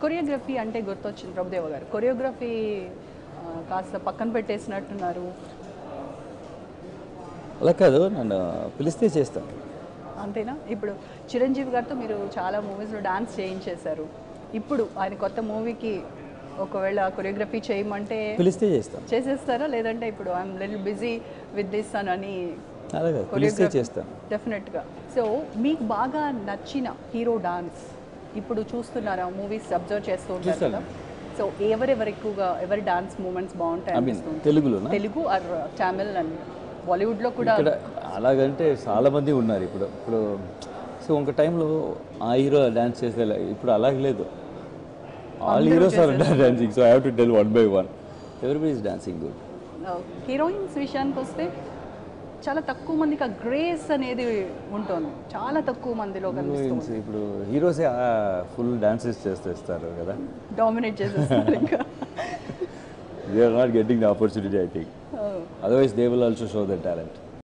choreography అంటే గుర్తొచ్చింది ప్రభుదేవ గారు కొరియోగ్రఫీ ఆ, కాస్త పక్కన పెట్టేసినట్టున్నారు అలా కాదు నన్ను పిలిస్తే చేస్తాను అంతేనా ఇప్పుడు చిరంజీవి గారితో మీరు చాలా మూవీస్లో డాన్స్ చేయించేశారు ఇప్పుడు ఆయన కొత్త మూవీకి ఒకవేళ కొరియోగ్రఫీ చేయమంటే పిలిస్తే చేస్తాను చేసేస్తారా లేదంటే ఇప్పుడు I'm little busy with this అని అలా కాదు పిలిస్తే చేస్తాను డెఫినెట్గా సో మీకు బాగా నచ్చిన హీరో డాన్స్ ఇప్పుడు చూస్తున్నారా మూవీస్ అబ్జర్వ్ చేస్తూ ఉంటారు కదా సో ఎవరెవరు ఎక్కువగా ఎవరి డాన్స్ మూమెంట్స్ బాగుంటాయి ఐ మీన్ అనిపిస్తుంది తెలుగులోనా తెలుగు ఆర్ తమిళ్ అండ్ బాలీవుడ్లో కూడా ఇక్కడ అలాగంటే చాలా మంది ఉన్నారు ఇప్పుడు ఇప్పుడు సో ఒక టైంలో ఆ హీరో డ్యాన్స్ చేస్తే ఇలా- ఇప్పుడు అలాగే లేదు all heroes are dancing so I have to tell one by one everybody is dancing good heroines విషయానికి వస్తే చాలా తక్కువ మందికి ఆ గ్రేస్ అనేది ఉంటుంది చాలా తక్కువ మందిలో కనిపిస్తుంది హీరోయిన్స్ ఇప్పుడు హీరోసే ఫుల్ డాన్సెస్ చేస్తేస్తారు కదా డామినేట్ చేసేస్తారు ఇంకా they are not getting the opportunity I think otherwise they will also show the talent